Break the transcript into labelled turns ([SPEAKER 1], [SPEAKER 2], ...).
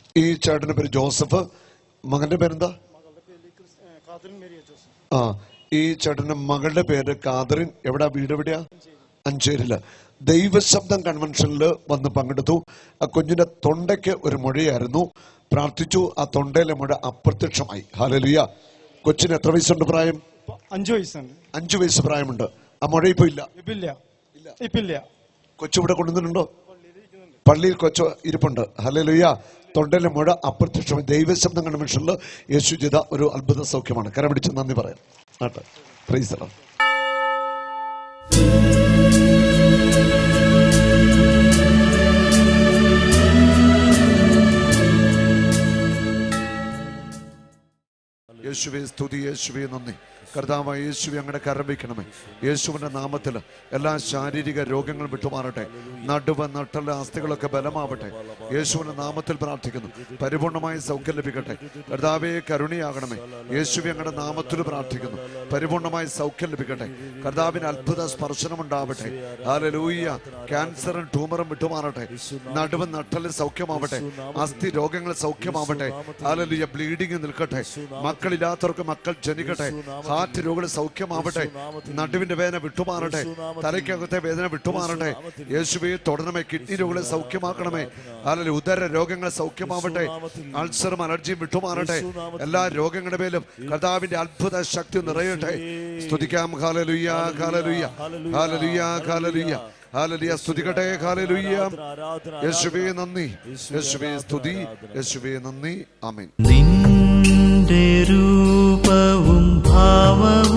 [SPEAKER 1] ഈ ചേട്ടന്റെ പേര് ജോസഫ് മകന്റെ പേരെന്താ ആ ഈ ചേട്ടന്റെ മകളുടെ പേര് കാതറിൻ എവിടാ വീട് എവിടെയാ അഞ്ചേരില് ദൈവശബ്ദം കൺവെൻഷനിൽ വന്ന് പങ്കെടുത്തു ആ കുഞ്ഞിന്റെ തൊണ്ടയ്ക്ക് ഒരു മുഴയായിരുന്നു പ്രാർത്ഥിച്ചു ആ തൊണ്ടയിലെ മുഴ അപ്രത്യക്ഷമായി ഹാലലിയ കൊച്ചിന് എത്ര വയസ്സുണ്ട് പ്രായം
[SPEAKER 2] അഞ്ചു വയസ്സുണ്ട്
[SPEAKER 1] അഞ്ചു വയസ്സ് പ്രായമുണ്ട് ആ മുഴ ഇപ്പൊ ഇല്ല
[SPEAKER 2] ഇപ്പില്ല ഇപ്പില്ല
[SPEAKER 1] കൊച്ചു ഇവിടെ കൊണ്ടുവന്നിട്ടുണ്ടോ പള്ളിയിൽ കൊച്ചു ഇരിപ്പുണ്ട് ഹല്ലേലൂയ തൊണ്ടയിലെ മുഴ അപ്രത്യക്ഷമായി ദൈവശബ്ദം കൺവെൻഷനിൽ യേശു ചെയ്ത ഒരു അത്ഭുത സൗഖ്യമാണ് കരം പിടിച്ച് നന്ദി പറയാം ആട്ടെ പ്രൈസ് ദി ലോർഡ്. യേശുവെ സ്തുതി യേശുവെ നന്ദി കർത്താവായ യേശുവെ അങ്ങനെ കരം വയ്ക്കണമേ യേശുവിന്റെ നാമത്തിൽ എല്ലാ ശാരീരിക രോഗങ്ങളും വിട്ടുമാറട്ടെ നടുവ് നട്ടല് അസ്ഥികളൊക്കെ ബലമാവട്ടെ യേശുവിന്റെ നാമത്തിൽ പ്രാർത്ഥിക്കുന്നു പരിപൂർണമായ സൗഖ്യം ലഭിക്കട്ടെ കർത്താവെ കരുണയാകണമേ യേശുവെ അങ്ങയുടെ നാമത്തിൽ പ്രാർത്ഥിക്കുന്നു പരിപൂർണമായ സൗഖ്യം ലഭിക്കട്ടെ കർത്താവിന് അത്ഭുത സ്പർശനം ഉണ്ടാവട്ടെ ഹാലലൂയ ക്യാൻസറും ട്യൂമറും വിട്ടുമാറട്ടെ നടുവ് നട്ടല് സൗഖ്യമാവട്ടെ അസ്ഥി രോഗങ്ങൾ സൗഖ്യമാവട്ടെ ഹാലലൂയ ബ്ലീഡിങ് നിൽക്കട്ടെ മക്കളില്ലാത്തവർക്ക് മക്കൾ ജനിക്കട്ടെ ഹാർട്ട് രോഗങ്ങൾ സൗഖ്യമാവട്ടെ നടുവിന്റെ വേദന വിട്ടുമാറട്ടെ തലയ്ക്കകത്തെ വേദന വിട്ടുമാറട്ടെ യേശുവെ തുടരണമേ കിഡ്നി രോഗങ്ങളെ സൗഖ്യമാക്കണമേ അല്ലെങ്കിൽ ഉദര രോഗങ്ങൾ സൗഖ്യമാവട്ടെ അൾസറും അലർജിയും വിട്ടുമാറട്ടെ എല്ലാ രോഗങ്ങളുടെ മേലും കർത്താവിന്റെ അത്ഭുത ശക്തി നിറയട്ടെ സ്തുതിക്കാം ഹാലലുയ്യ ഹാലലുയ്യ ഹാലലുയ്യ ഹാലലുയ്യ ഹാലലുയ്യ സ്തുതിക്കട്ടെ ഹാലലുയ്യ യേശുവേ നന്ദി യേശുവേ സ്തുതി യേശുവേ നന്ദി ആമേൻ
[SPEAKER 3] നിന്റെ രൂപവും ഭാവവും